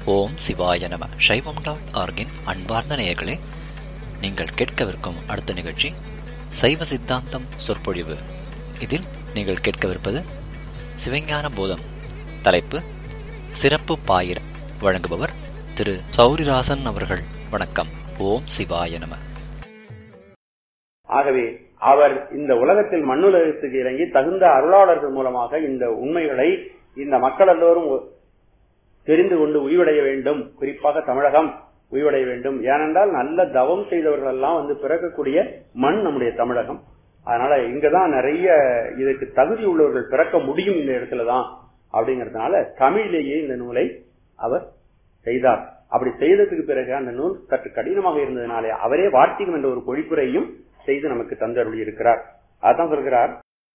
ஓம் சிவாய நம சைவம் டாட் ஆர்கின் அன்பார்ந்த நேயர்களே நீங்கள் கேட்கவிருக்கும் அடுத்த நிகழ்ச்சி சைவ சித்தாந்தம் சொற்பொழிவு இதில் நீங்கள் கேட்கவிருப்பது சிவஞான போதம் தலைப்பு சிறப்பு பாயிர வழங்குபவர் திரு சௌரிராசன் அவர்கள் வணக்கம் ஓம் சிவாய நம ஆகவே அவர் இந்த உலகத்தில் மண்ணுலகத்துக்கு இறங்கி தகுந்த அருளாளர்கள் மூலமாக இந்த உண்மைகளை இந்த மக்கள் எல்லோரும் தெரிந்து கொண்டு உய்வடைய வேண்டும் குறிப்பாக தமிழகம் உய்வடைய வேண்டும் ஏனென்றால் நல்ல தவம் செய்தவர்கள் எல்லாம் வந்து பிறக்கக்கூடிய மண் நம்முடைய தமிழகம் அதனால இங்கதான் நிறைய இதற்கு தகுதி உள்ளவர்கள் பிறக்க முடியும் இந்த இடத்துலதான் அப்படிங்கறதுனால தமிழிலேயே இந்த நூலை அவர் செய்தார் அப்படி செய்ததுக்கு பிறகு அந்த நூல் சற்று கடினமாக இருந்ததுனாலே அவரே வார்த்திகம் என்ற ஒரு பொழிப்புரையும் செய்து நமக்கு தந்தருளி இருக்கிறார் அதான் சொல்கிறார்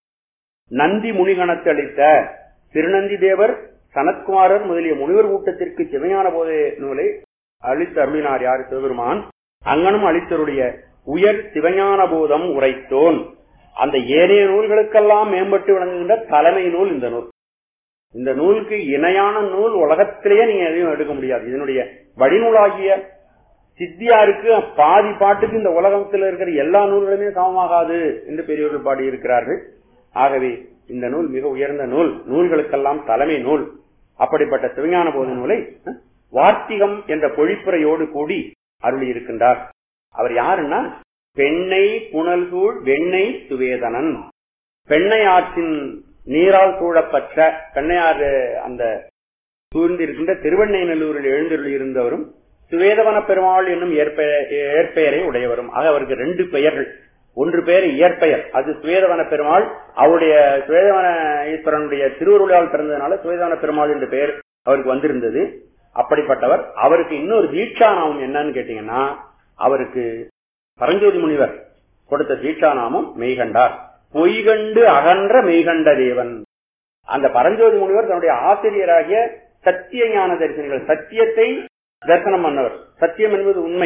நந்தி முனிகணத்து அளித்த திருநந்தி தேவர் சனத்குமாரர் முதலிய முனிவர் கூட்டத்திற்கு சிவஞான போதே நூலை அளித்து அருளினார் யார் சிவபெருமான் அங்கனும் அளித்தருடைய உயர் சிவஞான போதம் உரைத்தோன் அந்த ஏனைய நூல்களுக்கெல்லாம் மேம்பட்டு விளங்குகின்ற தலைமை நூல் இந்த நூல் இந்த நூலுக்கு இணையான நூல் உலகத்திலேயே நீங்க எதையும் எடுக்க முடியாது இதனுடைய வழிநூலாகிய சித்தியாருக்கு பாதி பாட்டுக்கு இந்த உலகத்தில் இருக்கிற எல்லா நூல்களுமே சமமாகாது என்று பெரியவர்கள் பாடி இருக்கிறார்கள் ஆகவே இந்த நூல் மிக உயர்ந்த நூல் நூல்களுக்கெல்லாம் தலைமை நூல் அப்படிப்பட்ட சிவஞான போத நூலை வார்த்திகம் என்ற பொழிப்புரையோடு கூடி அருளி இருக்கின்றார் அவர் யாருன்னா பெண்ணை புனல்சூழ் வெண்ணை சுவேதனன் பெண்ணை ஆற்றின் நீரால் சூழப்பட்ட பெண்ணையாறு அந்த சூழ்ந்திருக்கின்ற திருவெண்ணைநல்லூரில் எழுந்தருளி இருந்தவரும் சுவேதவன பெருமாள் என்னும் ஏற்பெயரை உடையவரும் ஆக அவருக்கு ரெண்டு பெயர்கள் ஒன்று பெயர் இயற்பெயர் அது சுவேதவன பெருமாள் அவருடைய சுவேதவன ஈஸ்வரனுடைய திருவருளால் பிறந்ததுனால சுவேதவன பெருமாள் என்ற பெயர் அவருக்கு வந்திருந்தது அப்படிப்பட்டவர் அவருக்கு இன்னொரு தீட்சா நாமம் என்னன்னு கேட்டீங்கன்னா அவருக்கு பரஞ்சோதி முனிவர் கொடுத்த தீட்சா நாமம் மெய்கண்டார் பொய்கண்டு அகன்ற மெய்கண்ட தேவன் அந்த பரஞ்சோதி முனிவர் தன்னுடைய ஆசிரியராகிய சத்திய ஞான தரிசனிகள் சத்தியத்தை தரிசனம் பண்ணவர் சத்தியம் என்பது உண்மை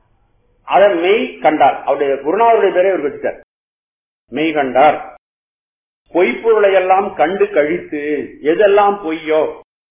அதை மெய் கண்டார் அவருடைய குருநாதருடைய பேரை அவர் வச்சுட்டார் மெய் கண்டார் பொய்ப்பொருளை எல்லாம் கண்டு கழித்து எதெல்லாம் பொய்யோ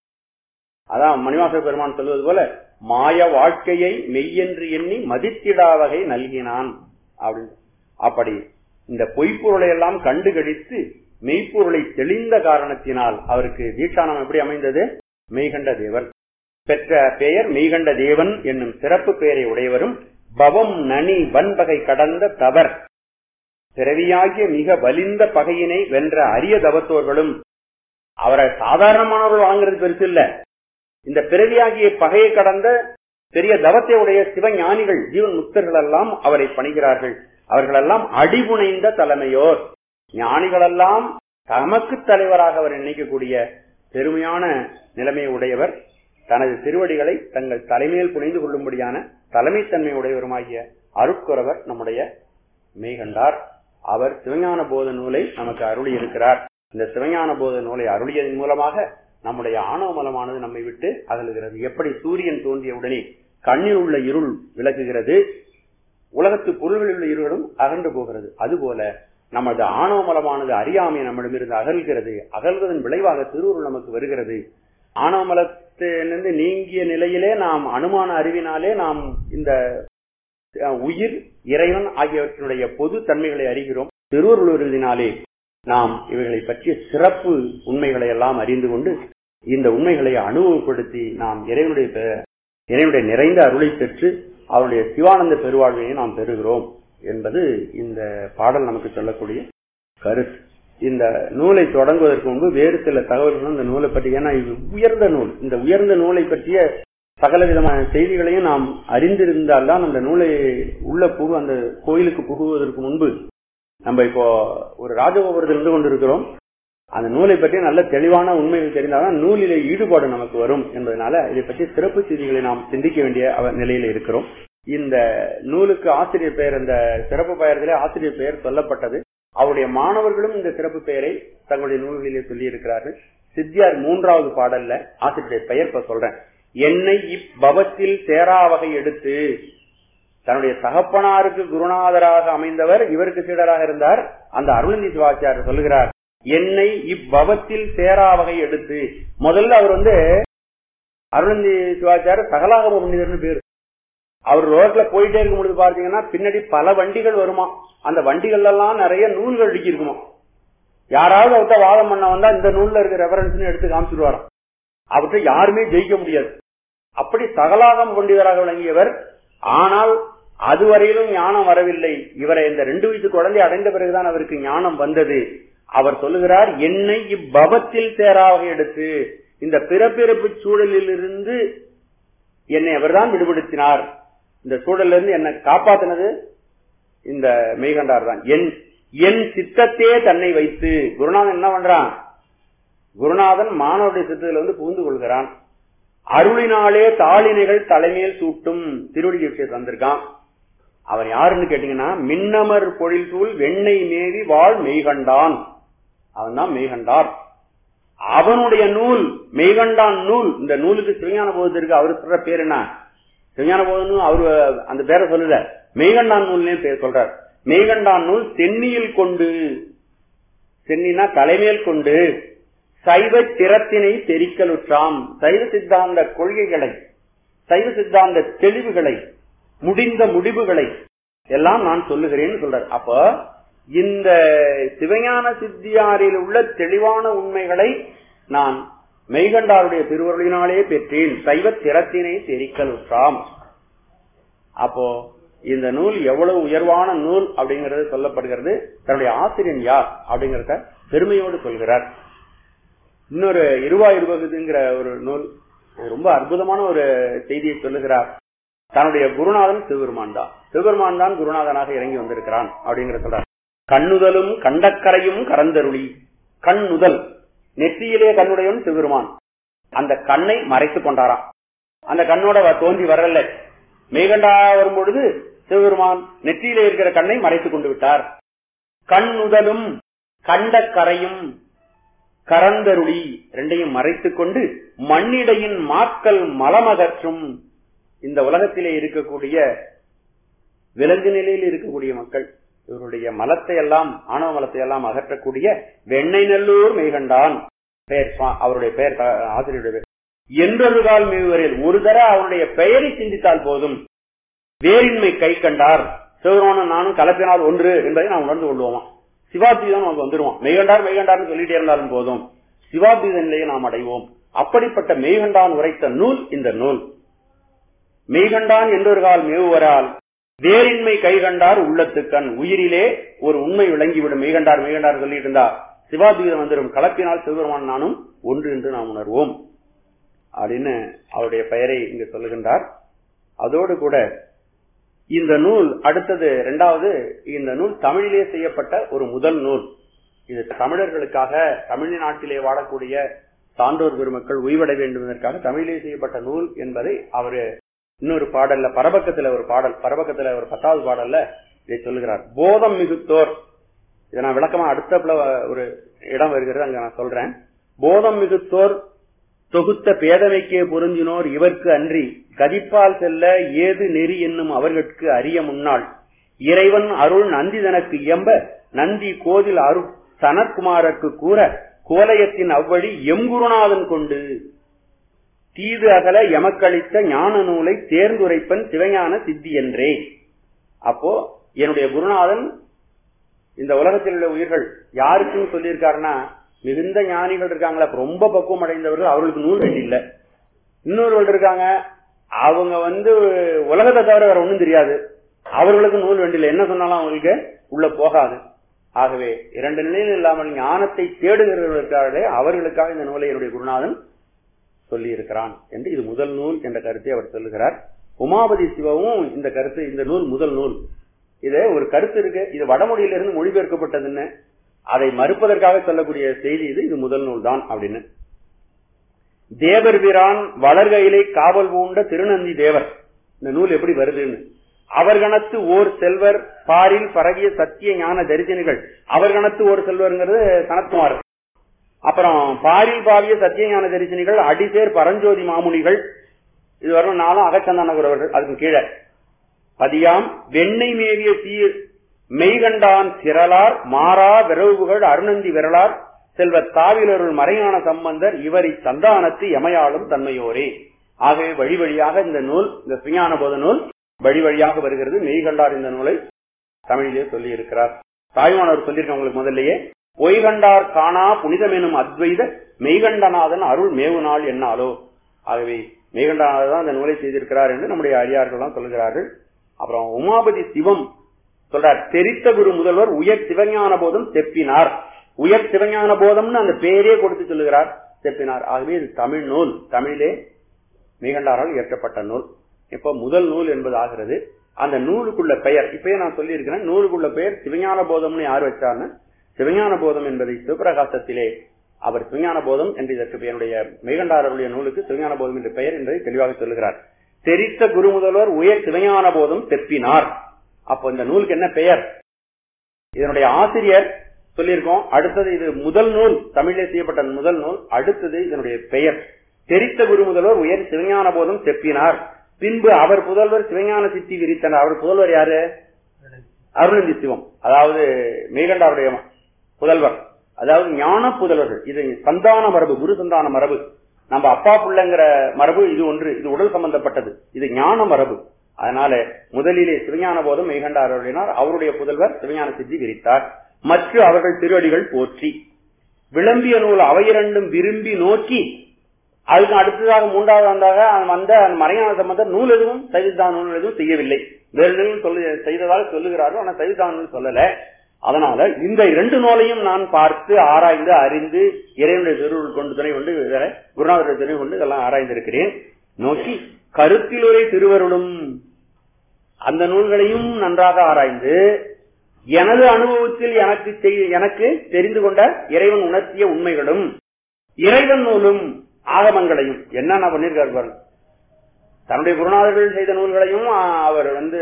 அதான் மணிவாச பெருமான் சொல்வது போல மாய வாழ்க்கையை மெய்யென்று எண்ணி மதித்திடா வகை நல்கினான் அப்படின்னு அப்படி இந்த பொய்ப்பொருளை எல்லாம் கண்டு கழித்து மெய்ப்பொருளை தெளிந்த காரணத்தினால் அவருக்கு தீட்சானம் எப்படி அமைந்தது மெய்கண்ட தேவன் பெற்ற பெயர் மெய்கண்ட தேவன் என்னும் சிறப்பு பெயரை உடையவரும் பவம் நனி வன்பகை கடந்த தவர் பிறவியாகிய மிக வலிந்த பகையினை வென்ற அரிய தவத்தோர்களும் அவரை சாதாரணமானவர்கள் வாங்குறது பெருசு இல்ல இந்த பிறவியாகிய பகையை கடந்த பெரிய தவத்தை உடைய சிவஞானிகள் ஜீவன் முக்தர்கள் எல்லாம் அவரை பணிகிறார்கள் அவர்களெல்லாம் அடிபுனைந்த தலைமையோர் ஞானிகளெல்லாம் தமக்கு தலைவராக அவர் நினைக்கக்கூடிய பெருமையான நிலைமையை உடையவர் தனது திருவடிகளை தங்கள் தலைமையில் புனைந்து கொள்ளும்படியான தலைமைத்தன்மை உடையவருமாகிய அருட்குறவர் நம்முடைய மெய்கண்டார் அவர் சிவஞான போத நூலை நமக்கு அருளி இருக்கிறார் இந்த சிவஞான போத நூலை அருளியதன் மூலமாக நம்முடைய ஆணவ மலமானது நம்மை விட்டு அகலுகிறது எப்படி சூரியன் தோன்றிய உடனே கண்ணில் உள்ள இருள் விலகுகிறது உலகத்து பொருள்களில் உள்ள இருளும் அகன்று போகிறது அதுபோல நமது ஆணவ மலமானது அறியாமை நம்மிடமிருந்து அகல்கிறது அகல்வதன் விளைவாக திருவுருள் நமக்கு வருகிறது ஆணவ மலத்திலிருந்து நீங்கிய நிலையிலே நாம் அனுமான அறிவினாலே நாம் இந்த உயிர் இறைவன் ஆகியவற்றினுடைய பொது தன்மைகளை அறிகிறோம் திருவருளினாலே நாம் இவைகளை பற்றிய சிறப்பு உண்மைகளை எல்லாம் அறிந்து கொண்டு இந்த உண்மைகளை அனுபவப்படுத்தி நாம் இறைவனுடைய இறைவனுடைய நிறைந்த அருளை பெற்று அவருடைய சிவானந்த பெருவாழ்வையை நாம் பெறுகிறோம் என்பது இந்த பாடல் நமக்கு சொல்லக்கூடிய கருத்து இந்த நூலை தொடங்குவதற்கு முன்பு வேறு சில தகவல்களும் இந்த நூலை பற்றி ஏன்னா இது உயர்ந்த நூல் இந்த உயர்ந்த நூலை பற்றிய சகல விதமான செய்திகளையும் நாம் அறிந்திருந்தால்தான் அந்த நூலை உள்ள புகு அந்த கோயிலுக்கு புகுவதற்கு முன்பு நம்ம இப்போ ஒரு ராஜகோபுரத்தில் இருந்து கொண்டிருக்கிறோம் அந்த நூலை பற்றி நல்ல தெளிவான உண்மைகள் தெரிந்தால்தான் நூலிலே ஈடுபாடு நமக்கு வரும் என்பதனால இதை பற்றி சிறப்பு செய்திகளை நாம் சிந்திக்க வேண்டிய நிலையில இருக்கிறோம் இந்த நூலுக்கு ஆசிரியர் பெயர் அந்த சிறப்பு பெயர்களே ஆசிரியர் பெயர் சொல்லப்பட்டது அவருடைய மாணவர்களும் இந்த சிறப்பு பெயரை தங்களுடைய நூல்களிலே சொல்லி இருக்கிறார்கள் சித்தியார் மூன்றாவது பாடல்ல ஆசிரியருடைய பெயர் இப்ப சொல்றேன் என்னை இப்பவத்தில் சேராவகை எடுத்து தன்னுடைய தகப்பனாருக்கு குருநாதராக அமைந்தவர் இவருக்கு சீடராக இருந்தார் அந்த அருளந்தி சிவாச்சாரியர் சொல்லுகிறார் என்னை இப்பவத்தில் சேராவகை எடுத்து முதல்ல அவர் வந்து அருணந்தி சிவாச்சாரியர் சகலாகம பண்டிதர்னு பேரு அவர் ரோட்ல போயிட்டே இருக்கும் பொழுது பாத்தீங்கன்னா பின்னாடி பல வண்டிகள் வருமா அந்த வண்டிகள் எல்லாம் நிறைய நூல்கள் அடுக்கி இருக்குமா யாராவது அவர்கிட்ட வாதம் பண்ண வந்தா இந்த நூல்ல இருக்க ரெஃபரன்ஸ் எடுத்து காமிச்சிருவாராம் அவற்றை யாருமே ஜெயிக்க முடியாது அப்படி சகலாகம் பண்டிதராக விளங்கியவர் ஆனால் அதுவரையிலும் ஞானம் வரவில்லை இவரை இந்த ரெண்டு வயசு குழந்தை அடைந்த பிறகுதான் அவருக்கு ஞானம் வந்தது அவர் சொல்லுகிறார் என்னை இப்பவத்தில் தேராக எடுத்து இந்த பிறப்பிறப்பு சூழலில் இருந்து என்னை அவர்தான் விடுபடுத்தினார் இந்த சூழல்ல இருந்து என்னை காப்பாத்தினது இந்த மெய்கண்டார் தான் என் என் சித்தத்தே தன்னை வைத்து குருநாதன் என்ன பண்றான் குருநாதன் மாணவருடைய சித்தத்தில் வந்து புகுந்து கொள்கிறான் அருளினாலே தாளினைகள் தலைமையில் சூட்டும் திருவடி விஷயம் தந்திருக்கான் அவன் யாருன்னு கேட்டீங்கன்னா மின்னமர் பொழில் சூழ் வெண்ணெய் மேவி வாழ் மெய்கண்டான் அவன் தான் மெய்கண்டார் அவனுடைய நூல் மெய்கண்டான் நூல் இந்த நூலுக்கு சிவஞான போதத்திற்கு அவர் சொல்ற பேர் என்ன சிவஞான போதனும் அவரு அந்த பேரை சொல்லல மெய்கண்டான் நூல்னே பேர் சொல்றார் மெய்கண்டான் நூல் சென்னியில் கொண்டு சென்னினா தலைமையில் கொண்டு சைவ திறத்தினை தெரிக்கலுற்றாம் சைவ சித்தாந்த கொள்கைகளை சைவ சித்தாந்த தெளிவுகளை முடிந்த முடிவுகளை எல்லாம் நான் சொல்லுகிறேன்னு சொல்றார் அப்ப இந்த சிவஞான சித்தியாரில் உள்ள தெளிவான உண்மைகளை நான் மெய்கண்டாருடைய திருவருளினாலே பெற்றேன் சைவ திறத்தினை தெரிக்கலுற்றாம் அப்போ இந்த நூல் எவ்வளவு உயர்வான நூல் அப்படிங்கறது சொல்லப்படுகிறது தன்னுடைய ஆசிரியன் யார் அப்படிங்கறத பெருமையோடு சொல்கிறார் இன்னொரு இருவா இருபகுதுங்கிற ஒரு நூல் ரொம்ப அற்புதமான ஒரு செய்தியை சொல்லுகிறார் தன்னுடைய குருநாதன் சிவபெருமான் தான் சிவபெருமான் தான் குருநாதனாக இறங்கி வந்திருக்கிறான் அப்படிங்கிற சொல்றார் கண்ணுதலும் கண்டக்கரையும் கரந்தருளி கண்ணுதல் நெற்றியிலே கண்ணுடையவன் சிவபெருமான் அந்த கண்ணை மறைத்துக் கொண்டாராம் அந்த கண்ணோட வ- தோன்றி வரல மேகண்டா வரும்பொழுது சிவபெருமான் நெற்றியிலே இருக்கிற கண்ணை மறைத்துக் கொண்டு விட்டார் கண்ணுதலும் கண்டக்கரையும் கரந்தருளி ரெண்டையும் மறைத்துக் கொண்டு மண்ணிடையின் மாக்கள் மலமகற்றும் இந்த உலகத்திலே இருக்கக்கூடிய விலங்கு நிலையில் இருக்கக்கூடிய மக்கள் இவருடைய மலத்தை எல்லாம் ஆணவ மலத்தை எல்லாம் அகற்றக்கூடிய வெண்ணெய் நல்லூர் மெய்கண்டான் பெயர் சுவா- அவருடைய பெயர் த- ஆசிரியருடைய பெயர் என்றொரு கால் மீவரில் ஒரு தர அவருடைய பெயரை சிந்தித்தால் போதும் வேரின்மை கை கண்டார் சிவபெருமானும் நானும் கலப்பினால் ஒன்று என்பதை நாம் உணர்ந்து கொள்வோமா சிவாத்வீதம் நமக்கு வந்துருவோம் மெய்கண்டார் மெய்கண்டார்னு சொல்லிட்டே இருந்தாலும் போதும் சிவாத்வீத நிலையை நாம் அடைவோம் அப்படிப்பட்ட மெய்கண்டான் உரைத்த நூல் இந்த நூல் மெய்கண்டான் என்றொரு கால் மேவுவரால் வேரின்மை கைகண்டார் உள்ளத்துக்கண் உயிரிலே ஒரு உண்மை விளங்கிவிடும் மெய்கண்டார் மெய்கண்டார் சொல்லிட்டு இருந்தா சிவாத்வீதம் வந்துடும் கலப்பினால் சிவபெருமான் நானும் ஒன்று என்று நாம் உணர்வோம் அப்படின்னு அவருடைய பெயரை இங்கு சொல்லுகின்றார் அதோடு கூட இந்த நூல் அடுத்தது இரண்டாவது இந்த நூல் தமிழிலே செய்யப்பட்ட ஒரு முதல் நூல் இது தமிழர்களுக்காக தமிழ்நாட்டிலே வாழக்கூடிய சான்றோர் பெருமக்கள் உய்வடை வேண்டும் என்பதற்காக தமிழிலே செய்யப்பட்ட நூல் என்பதை அவரு இன்னொரு பாடல்ல பரபக்கத்துல ஒரு பாடல் பரபக்கத்துல ஒரு பத்தாவது பாடல்ல இதை சொல்லுகிறார் போதம் மிகுத்தோர் இதை நான் விளக்கமா அடுத்தப்புல ஒரு இடம் வருகிறது அங்க நான் சொல்றேன் போதம் மிகுத்தோர் தொகுத்த பேதமைக்கே பொருந்தினோர் இவர்க்கு அன்றி கதிப்பால் செல்ல ஏது நெறி என்னும் அவர்களுக்கு அறிய முன்னாள் இறைவன் அருள் நந்தி தனக்கு இயம்ப நந்தி கோதில் அருள் சனத்குமாரருக்கு கூற கோலயத்தின் அவ்வழி எங்குருநாதன் கொண்டு தீது அகல எமக்களித்த ஞான நூலை தேர்ந்துரைப்பன் சிவஞான சித்தி என்றே அப்போ என்னுடைய குருநாதன் இந்த உலகத்தில் உள்ள உயிர்கள் யாருக்குன்னு சொல்லியிருக்காருன்னா மிகுந்த ஞானிகள் இருக்காங்களா அப்ப ரொம்ப பக்குவம் அடைந்தவர்கள் அவர்களுக்கு நூல் வேண்டி இல்ல இன்னொருவர்கள் இருக்காங்க அவங்க வந்து உலகத்தை தவிர வேற ஒண்ணும் தெரியாது அவர்களுக்கு நூல் வேண்டியில்லை என்ன சொன்னாலும் அவங்களுக்கு உள்ள போகாது ஆகவே இரண்டு நிலையில் இல்லாமல் ஞானத்தை தேடுகிறவர்களுக்காக அவர்களுக்காக இந்த நூலை என்னுடைய குருநாதன் சொல்லி இருக்கிறான் என்று இது முதல் நூல் என்ற கருத்தை அவர் சொல்லுகிறார் உமாபதி சிவமும் இந்த கருத்து இந்த நூல் முதல் நூல் இது ஒரு கருத்து இருக்கு இது வடமொழியிலிருந்து மொழிபெயர்க்கப்பட்டதுன்னு அதை மறுப்பதற்காக சொல்லக்கூடிய செய்தி இது இது முதல் நூல் தான் அப்படின்னு தேவர் வீரான் வளர்கையிலே காவல் பூண்ட திருநந்தி தேவர் இந்த நூல் எப்படி வருதுன்னு அவர்கணத்து ஓர் செல்வர் பாரில் பரவிய சத்திய ஞான தரிசனிகள் அவர்கணத்து ஓர் செல்வர்ங்கிறது சனத்குமார் அப்புறம் பாரில் பாவிய சத்தியஞான தரிசனிகள் அடிசேர் பரஞ்சோதி மாமுனிகள் இது வரும் நாளும் அகச்சந்தானகுரவர்கள் அதுக்கு கீழே பதியாம் வெண்ணெய் மேவிய சீர் மெய்கண்டான் திரளார் மாறா விரவுகள் அருணந்தி விரலார் செல்வ தாவிலருள் மறையான சம்பந்தர் இவரை சந்தானத்து எமையாளும் தன்மையோரே ஆகவே வழி வழியாக இந்த நூல் இந்த விஞ்ஞான போத நூல் வழி வழியாக வருகிறது மெய்கண்டார் இந்த நூலை தமிழிலே சொல்லி இருக்கிறார் தாய்மானவர் சொல்லியிருக்க உங்களுக்கு முதல்லயே பொய்கண்டார் காணா புனிதமெனும் அத்வைத மெய்கண்டநாதன் அருள் மேவு நாள் என்னாலோ ஆகவே மெய்கண்டநாதர் தான் இந்த நூலை செய்திருக்கிறார் என்று நம்முடைய அடியார்கள் சொல்லுகிறார்கள் அப்புறம் உமாபதி சிவம் சொல்றார் தெரித்த குரு முதல்வர் உயர் சிவஞான போதம் செப்பினார் உயர் சிவஞான போதம்னு அந்த பேரே கொடுத்து சொல்லுகிறார் செப்பினார் ஆகவே இது தமிழ் நூல் தமிழிலே மெய்கண்டாரால் இயற்றப்பட்ட நூல் இப்ப முதல் நூல் என்பது ஆகிறது அந்த நூலுக்குள்ள பெயர் இப்பயே நான் சொல்லி இருக்கிறேன் நூலுக்குள்ள பெயர் சிவஞான போதம்னு யார் வச்சார்னு சிவஞான போதம் என்பதை சிவபிரகாசத்திலே அவர் சிவஞான போதம் என்று இதற்கு பெயருடைய மெய்கண்டாரருடைய நூலுக்கு சிவஞான போதம் என்று பெயர் என்பதை தெளிவாக சொல்லுகிறார் தெரித்த குரு முதல்வர் உயர் சிவஞான போதம் தெப்பினார் அப்போ இந்த நூலுக்கு என்ன பெயர் இதனுடைய ஆசிரியர் சொல்லியிருக்கோம் அடுத்தது இது முதல் நூல் தமிழிலே செய்யப்பட்ட முதல் நூல் அடுத்தது இதனுடைய பெயர் தெரித்த குரு முதல்வர் உயர் சிவஞான போதம் செப்பினார் பின்பு அவர் புதல்வர் சிவஞான சித்தி விரித்தனர் அவர் புதல்வர் யாரு அருணந்தி சிவம் அதாவது மேகண்டாருடைய புதல்வர் அதாவது ஞான புதல்வர்கள் இது சந்தான மரபு குரு சந்தான மரபு நம்ம அப்பா புள்ளங்கிற மரபு இது ஒன்று இது உடல் சம்பந்தப்பட்டது இது ஞான மரபு அதனால முதலிலே சிவஞான போதம் மேகண்டார் அருளினார் அவருடைய புதல்வர் சிவஞான சித்தி விரித்தார் மற்ற அவர்கள் திருவடிகள் போற்றி விளம்பிய நூல் அவையிரண்டும் விரும்பி நோக்கி அதுக்கு அடுத்ததாக மூன்றாவது வந்தாக வந்த மறையான சம்பந்தர் நூல் எதுவும் சைவிதான் நூல் எதுவும் செய்யவில்லை வேறு சொல்லு செய்ததாக சொல்லுகிறார்கள் ஆனால் சைவிதான் நூல் சொல்லல அதனால இந்த இரண்டு நூலையும் நான் பார்த்து ஆராய்ந்து அறிந்து இறைவனுடைய திருவுள் கொண்டு துணை கொண்டு குருநாதருடைய துணை கொண்டு இதெல்லாம் ஆராய்ந்திருக்கிறேன் நோக்கி கருத்திலுரை திருவருளும் அந்த நூல்களையும் நன்றாக ஆராய்ந்து எனது அனுபவத்தில் எனக்கு எனக்கு தெரிந்து கொண்ட இறைவன் உணர்த்திய உண்மைகளும் இறைவன் நூலும் ஆகமங்களையும் என்னென்ன பண்ணிருக்காரு பாருங்க தன்னுடைய குருநாதர்கள் செய்த நூல்களையும் அவர் வந்து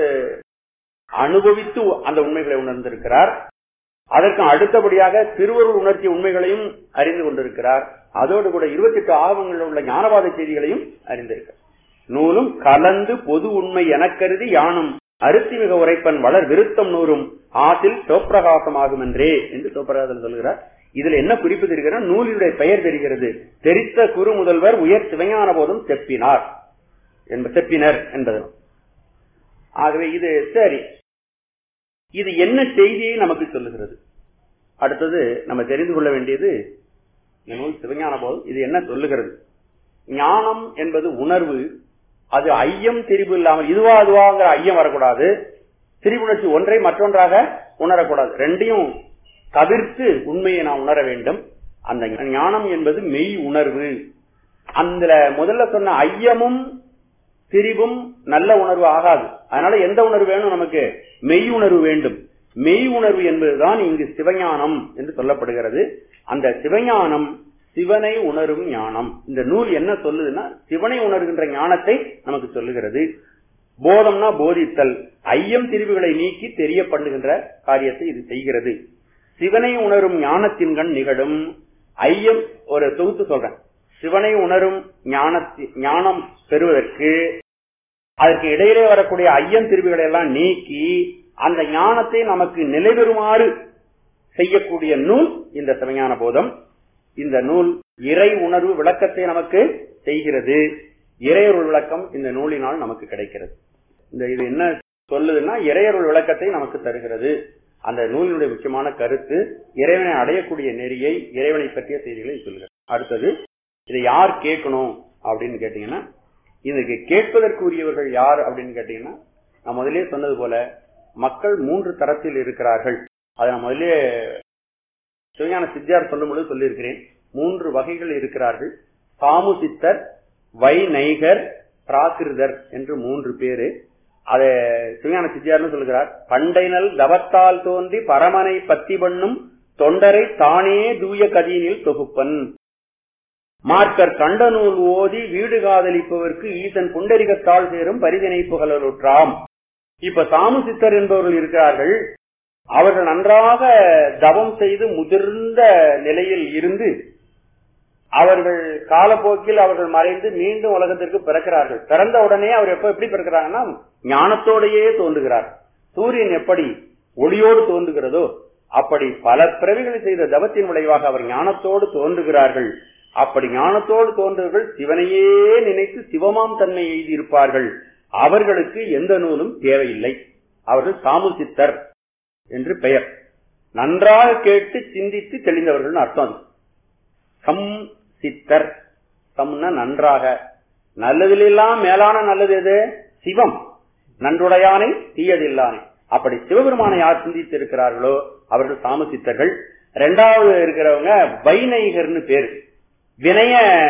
அனுபவித்து அந்த உண்மைகளை உணர்ந்திருக்கிறார் அதற்கு அடுத்தபடியாக திருவருள் உணர்த்திய உண்மைகளையும் அறிந்து கொண்டிருக்கிறார் அதோடு கூட இருபத்தி எட்டு ஆகமங்களில் உள்ள ஞானவாத செய்திகளையும் அறிந்திருக்கிறார் நூலும் கலந்து பொது உண்மை எனக்கருதி யானும் அருத்தி மிக உரைப்பன் வளர் விருத்தம் நூறும் ஆற்றில் சோப்பிரகாசமாகும் என்றே என்று சோப்பிரகாசம் சொல்கிறார் இதுல என்ன குறிப்பு தெரிகிறது நூலினுடைய பெயர் தெரிகிறது தெரித்த குரு முதல்வர் உயர் சிவஞான போதும் செப்பினார் செப்பினர் என்பது ஆகவே இது சரி இது என்ன செய்தியை நமக்கு சொல்லுகிறது அடுத்தது நம்ம தெரிந்து கொள்ள வேண்டியது இந்த நூல் சிவஞான போதும் இது என்ன சொல்லுகிறது ஞானம் என்பது உணர்வு அது ஐயம் திரிபு இல்லாமல் இதுவா அதுவாங்கிற ஐயம் வரக்கூடாது திரிபுணர்ச்சி ஒன்றை மற்றொன்றாக உணரக்கூடாது ரெண்டையும் தவிர்த்து உண்மையை நாம் உணர வேண்டும் அந்த ஞானம் என்பது மெய் உணர்வு அந்த முதல்ல சொன்ன ஐயமும் திரிவும் நல்ல உணர்வு ஆகாது அதனால எந்த உணர்வு வேணும் நமக்கு மெய் உணர்வு வேண்டும் மெய் உணர்வு என்பதுதான் இங்கு சிவஞானம் என்று சொல்லப்படுகிறது அந்த சிவஞானம் சிவனை உணரும் ஞானம் இந்த நூல் என்ன சொல்லுதுன்னா சிவனை உணர்கின்ற ஞானத்தை நமக்கு சொல்லுகிறது போதம்னா போதித்தல் ஐயம் திரிவுகளை நீக்கி தெரிய பண்ணுகின்ற காரியத்தை இது செய்கிறது சிவனை உணரும் ஞானத்தின் கண் நிகழும் ஐயம் ஒரு தொகுத்து சொல்றேன் சிவனை உணரும் ஞானம் பெறுவதற்கு அதற்கு இடையிலே வரக்கூடிய ஐயம் திருவிகளை எல்லாம் நீக்கி அந்த ஞானத்தை நமக்கு நிலைபெறுமாறு செய்யக்கூடிய நூல் இந்த சிவஞான போதம் இந்த நூல் இறை உணர்வு விளக்கத்தை நமக்கு செய்கிறது இறையருள் விளக்கம் இந்த நூலினால் நமக்கு கிடைக்கிறது இந்த இது என்ன சொல்லுதுன்னா இறையருள் விளக்கத்தை நமக்கு தருகிறது அந்த நூலினுடைய முக்கியமான கருத்து இறைவனை அடையக்கூடிய நெறியை இறைவனை பற்றிய செய்திகளை சொல்கிறது அடுத்தது இதை யார் கேட்கணும் அப்படின்னு கேட்டீங்கன்னா இதுக்கு கேட்பதற்குரியவர்கள் யார் அப்படின்னு கேட்டீங்கன்னா நான் முதலே சொன்னது போல மக்கள் மூன்று தரத்தில் இருக்கிறார்கள் அதை நான் முதலே சிவஞான சித்தியார் சொல்லும் பொழுது சொல்லியிருக்கிறேன் மூன்று வகைகள் இருக்கிறார்கள் சாமு சித்தர் வைநைகர் பிராகிருதர் என்று மூன்று பேரு அதை சிவஞான சித்தியார்னு சொல்லுகிறார் பண்டைனல் தவத்தால் தோன்றி பரமனை பத்தி பண்ணும் தொண்டரை தானே தூய கதியினில் தொகுப்பன் மார்க்கர் கண்ட நூல் ஓதி வீடு காதலிப்பவர்க்கு ஈசன் புண்டரிகத்தால் சேரும் பரிதினை புகழலுற்றாம் இப்ப சாமு சித்தர் என்பவர்கள் இருக்கிறார்கள் அவர்கள் நன்றாக தவம் செய்து முதிர்ந்த நிலையில் இருந்து அவர்கள் காலப்போக்கில் அவர்கள் மறைந்து மீண்டும் உலகத்திற்கு பிறக்கிறார்கள் பிறந்த உடனே அவர் எப்ப எப்படி பிறக்கிறாங்கன்னா ஞானத்தோடையே தோன்றுகிறார் சூரியன் எப்படி ஒளியோடு தோன்றுகிறதோ அப்படி பல பிறவிகளை செய்த தவத்தின் விளைவாக அவர் ஞானத்தோடு தோன்றுகிறார்கள் அப்படி ஞானத்தோடு தோன்றவர்கள் சிவனையே நினைத்து சிவமாம் தன்மை எழுதியிருப்பார்கள் அவர்களுக்கு எந்த நூலும் தேவையில்லை அவர்கள் சாமுசித்தர் என்று பெயர் நன்றாக கேட்டு சிந்தித்து தெளிந்தவர்கள் அர்த்தம் அது சம் சித்தர் சம்னா நன்றாக நல்லதிலெல்லாம் மேலான நல்லது எது சிவம் நன்றுடையானை தீயதில்லானே அப்படி சிவபெருமானை யார் சிந்தித்து இருக்கிறார்களோ அவர்கள் சாமசித்தர்கள் ரெண்டாவது இருக்கிறவங்க வைநைகர்னு பேர் வினய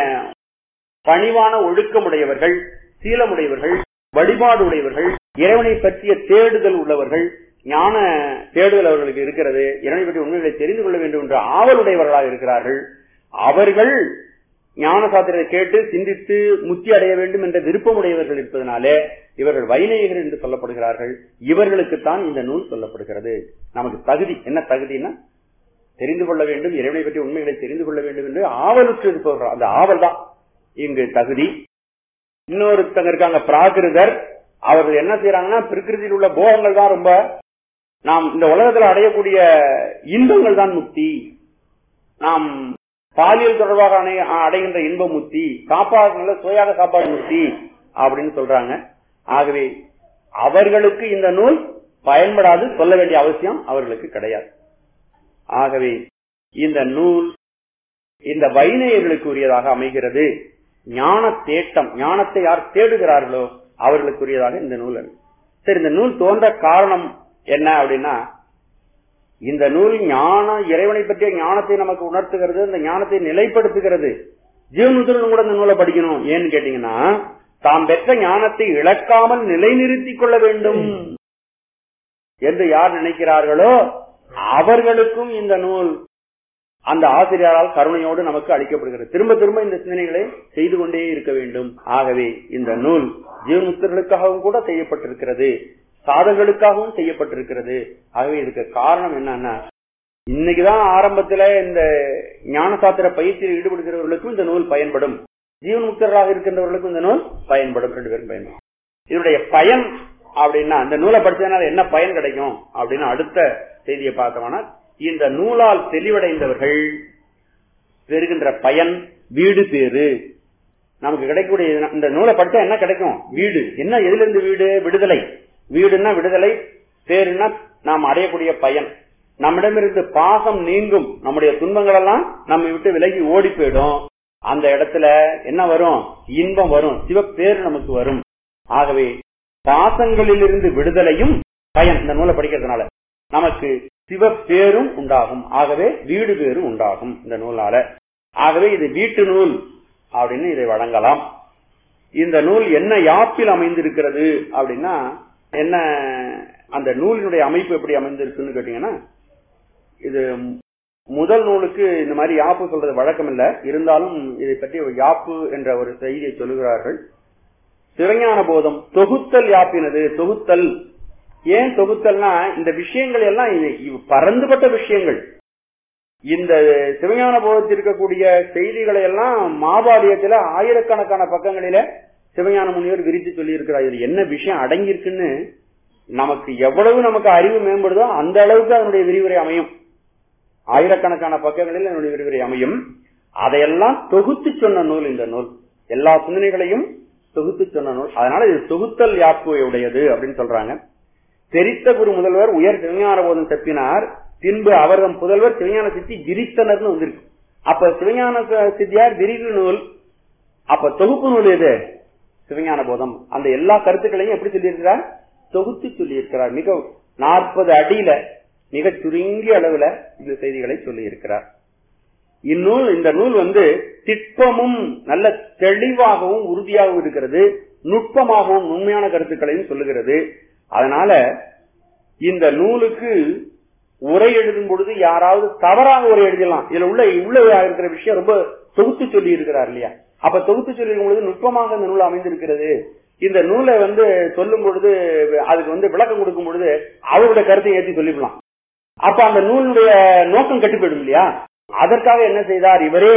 பணிவான ஒழுக்கமுடையவர்கள் சீலமுடையவர்கள் வழிபாடு உடையவர்கள் இறைவனை பற்றிய தேடுதல் உள்ளவர்கள் ஞான தேடுதல் அவர்களுக்கு இருக்கிறது இறைவனை பற்றி உண்மைகளை தெரிந்து கொள்ள வேண்டும் என்ற ஆவலுடையவர்களாக இருக்கிறார்கள் அவர்கள் ஞான சாத்திரத்தை கேட்டு சிந்தித்து முத்தி அடைய வேண்டும் என்ற விருப்பமுடையவர்கள் இருப்பதனாலே இவர்கள் வைநேயகர் என்று சொல்லப்படுகிறார்கள் இவர்களுக்குத்தான் இந்த நூல் சொல்லப்படுகிறது நமக்கு தகுதி என்ன தகுதினா தெரிந்து கொள்ள வேண்டும் இறைவனை பற்றி உண்மைகளை தெரிந்து கொள்ள வேண்டும் என்று ஆவலுற்று இருப்பவர்கள் அந்த ஆவல் தான் இங்கு தகுதி இன்னொருத்தங்க இருக்காங்க பிராகிருதர் அவர்கள் என்ன செய்யறாங்கன்னா பிரகிருதியில் உள்ள போகங்கள் தான் ரொம்ப நாம் இந்த உலகத்தில் அடையக்கூடிய இன்பங்கள் தான் முக்தி நாம் பாலியல் தொடர்பாக அணை- அடைகின்ற இன்ப முக்தி சாப்பாடு நல்ல சுவையாக சாப்பாடு முக்தி அப்படின்னு சொல்றாங்க ஆகவே அவர்களுக்கு இந்த நூல் பயன்படாது சொல்ல வேண்டிய அவசியம் அவர்களுக்கு கிடையாது ஆகவே இந்த நூல் இந்த வைநேயர்களுக்கு உரியதாக அமைகிறது ஞான தேட்டம் ஞானத்தை யார் தேடுகிறார்களோ அவர்களுக்குரியதாக இந்த நூல் அது. சரி இந்த நூல் தோன்ற காரணம் என்ன அப்படின்னா இந்த நூல் ஞான இறைவனை பற்றிய ஞானத்தை நமக்கு உணர்த்துகிறது இந்த ஞானத்தை நிலைப்படுத்துகிறது ஜீவனுத்தரும் கூட இந்த நூலை படிக்கணும் ஏன்னு கேட்டீங்கன்னா தாம் பெற்ற ஞானத்தை இழக்காமல் நிலைநிறுத்திக் கொள்ள வேண்டும் என்று யார் நினைக்கிறார்களோ அவர்களுக்கும் இந்த நூல் அந்த ஆசிரியரால் கருணையோடு நமக்கு அளிக்கப்படுகிறது திரும்ப திரும்ப இந்த சிந்தனைகளை செய்து கொண்டே இருக்க வேண்டும் ஆகவே இந்த நூல் ஜீவனுத்தர்களுக்காகவும் கூட செய்யப்பட்டிருக்கிறது சாதர்களுக்காகவும் செய்யப்பட்டிருக்கிறது ஆகவே இதுக்கு காரணம் என்னன்னா இன்னைக்குதான் ஆரம்பத்துல இந்த ஞான சாத்திர பயிற்சியில் ஈடுபடுகிறவர்களுக்கும் இந்த நூல் பயன்படும் ஜீவன் முக்தர்களாக இருக்கின்றவர்களுக்கும் இந்த நூல் பயன்படும் ரெண்டு பேரும் பயன்படும் இதனுடைய பயன் அப்படின்னா இந்த நூலை படிச்சதுனால என்ன பயன் கிடைக்கும் அப்படின்னு அடுத்த செய்தியை பார்த்தோம்னா இந்த நூலால் தெளிவடைந்தவர்கள் பெறுகின்ற பயன் வீடு பேரு நமக்கு கிடைக்கக்கூடிய இது- இந்த நூலை படிச்சா என்ன கிடைக்கும் வீடு என்ன எதுல இருந்து வீடு விடுதலை வீடுன்னா விடுதலை பேருன்னா நாம் அடையக்கூடிய பயன் நம்மிடமிருந்து பாசம் நீங்கும் நம்முடைய துன்பங்கள் எல்லாம் நம்ம விட்டு விலகி ஓடி போயிடும் அந்த இடத்துல என்ன வரும் இன்பம் வரும் சிவப்பேரு நமக்கு வரும் ஆகவே பாசங்களிலிருந்து விடுதலையும் பயன் இந்த நூலை படிக்கிறதுனால நமக்கு சிவப்பேரும் உண்டாகும் ஆகவே வீடு பேரும் உண்டாகும் இந்த நூலால ஆகவே இது வீட்டு நூல் அப்படின்னு இதை வழங்கலாம் இந்த நூல் என்ன யாப்பில் அமைந்திருக்கிறது அப்படின்னா என்ன அந்த நூலினுடைய அமைப்பு எப்படி அமைந்திருக்குன்னு கேட்டீங்கன்னா இது முதல் நூலுக்கு இந்த மாதிரி யாப்பு சொல்றது வழக்கம் இல்ல இருந்தாலும் இதை பற்றி ஒரு யாப்பு என்ற ஒரு செய்தியை சொல்லுகிறார்கள் சிவஞான போதம் தொகுத்தல் யாப்பினது தொகுத்தல் ஏன் தொகுத்தல்னா இந்த விஷயங்கள் எல்லாம் இது- இவ் பரந்துபட்ட விஷயங்கள் இந்த சிவஞான போதத்தில் இருக்கக்கூடிய செய்திகளை எல்லாம் மாபாடியத்துல ஆயிரக்கணக்கான பக்கங்களில சிவஞான முனிவர் விரித்து சொல்லி இருக்கிறார் இதுல என்ன விஷயம் அடங்கியிருக்குன்னு நமக்கு எவ்வளவு நமக்கு அறிவு மேம்படுதோ அந்த அளவுக்கு அதனுடைய விரிவுரை அமையும் ஆயிரக்கணக்கான பக்கங்களில் அதனுடைய விரிவுரை அமையும் அதையெல்லாம் தொகுத்து சொன்ன நூல் இந்த நூல் எல்லா சிந்தனைகளையும் தொகுத்து சொன்ன நூல் அதனால இது தொகுத்தல் யாப்பு உடையது அப்படின்னு சொல்றாங்க தெரித்த குரு முதல்வர் உயர் சிவஞான போதம் தப்பினார் பின்பு அவர்தம் புதல்வர் சிவஞான சித்தி விரித்தனர்னு வந்திருக்கு அப்ப சிவஞான ச- சித்தியார் விரிவு நூல் அப்ப தொகுப்பு நூல் எது சிவஞான போதம் அந்த எல்லா கருத்துக்களையும் எப்படி சொல்லியிருக்கிறார் தொகுத்து சொல்லியிருக்கிறார் மிக நாற்பது அடியில மிக சுருங்கிய அளவுல இந்த செய்திகளை சொல்லியிருக்கிறார் இந்நூல் இந்த நூல் வந்து திட்பமும் நல்ல தெளிவாகவும் உறுதியாகவும் இருக்கிறது நுட்பமாகவும் உண்மையான கருத்துக்களையும் சொல்லுகிறது அதனால இந்த நூலுக்கு உரை எழுதும் பொழுது யாராவது தவறாக உரை எழுதலாம் இதுல உள்ள உள்ள இருக்கிற விஷயம் ரொம்ப தொகுத்து சொல்லி இருக்கிறார் இல்லையா அப்ப தொகுத்து சொல்லி இருக்கும் பொழுது நுட்பமாக இந்த நூல் அமைந்திருக்கிறது இந்த நூலை வந்து சொல்லும் பொழுது அதுக்கு வந்து விளக்கம் கொடுக்கும் பொழுது அவருடைய கருத்தை ஏற்றி சொல்லிவிடலாம் அப்ப அந்த நூலினுடைய நோக்கம் கெட்டு போயிடும் இல்லையா அதற்காக என்ன செய்தார் இவரே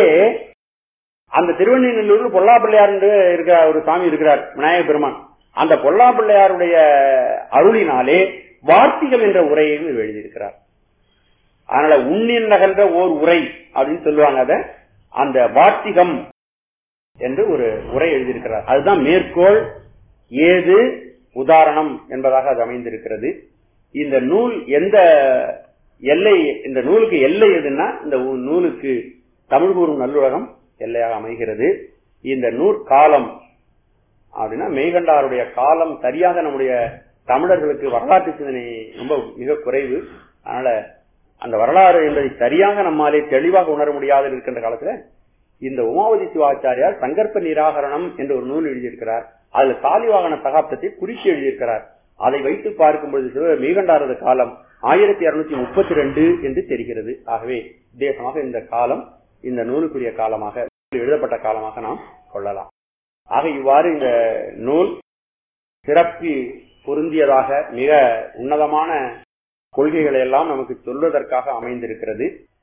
அந்த திருவண்ணூரில் பொல்லா பிள்ளையார் என்று இருக்கிற ஒரு சாமி இருக்கிறார் விநாயக பெருமான் அந்த பொல்லா பிள்ளையாருடைய அருளினாலே வார்த்திகள் என்ற உரையையும் இவர் எழுதியிருக்கிறார் அதனால உண்ணின் நகர்ந்த ஓர் உரை அப்படின்னு சொல்லுவாங்க அத அந்த வார்த்திகம் என்று ஒரு உரை எழுதியிருக்கிறார் அதுதான் மேற்கோள் ஏது உதாரணம் என்பதாக அது அமைந்திருக்கிறது இந்த நூல் எந்த எல்லை இந்த நூலுக்கு எல்லை எதுன்னா இந்த ஊ- நூலுக்கு தமிழ் கூறும் நல்லுலகம் எல்லையாக அமைகிறது இந்த நூற்காலம் அப்படின்னா மெய்கண்டாருடைய காலம் சரியாக நம்முடைய தமிழர்களுக்கு வரலாற்று சிந்தனை ரொம்ப மிக குறைவு அதனால அந்த வரலாறு என்பதை சரியாக நம்மாலே தெளிவாக உணர முடியாது இருக்கின்ற காலத்துல இந்த உமாவதி சிவாச்சாரியார் சங்கற்ப நிராகரணம் என்ற ஒரு நூல் எழுதியிருக்கிறார் அதுல சாலிவாகன சகாப்தத்தை குறித்து எழுதியிருக்கிறார் அதை வைத்து பார்க்கும் பொழுது சிவ மெய்கண்டாரது காலம் ஆயிரத்தி இருநூத்தி முப்பத்தி ரெண்டு என்று தெரிகிறது ஆகவே உத்தேசமாக இந்த காலம் இந்த நூலுக்குரிய காலமாக எழுதப்பட்ட காலமாக நாம் கொள்ளலாம் ஆக இவ்வாறு இந்த நூல் சிறப்பு பொருந்தியதாக மிக உன்னதமான கொள்கைகளை எல்லாம் நமக்கு சொல்வதற்காக அமைந்திருக்கிறது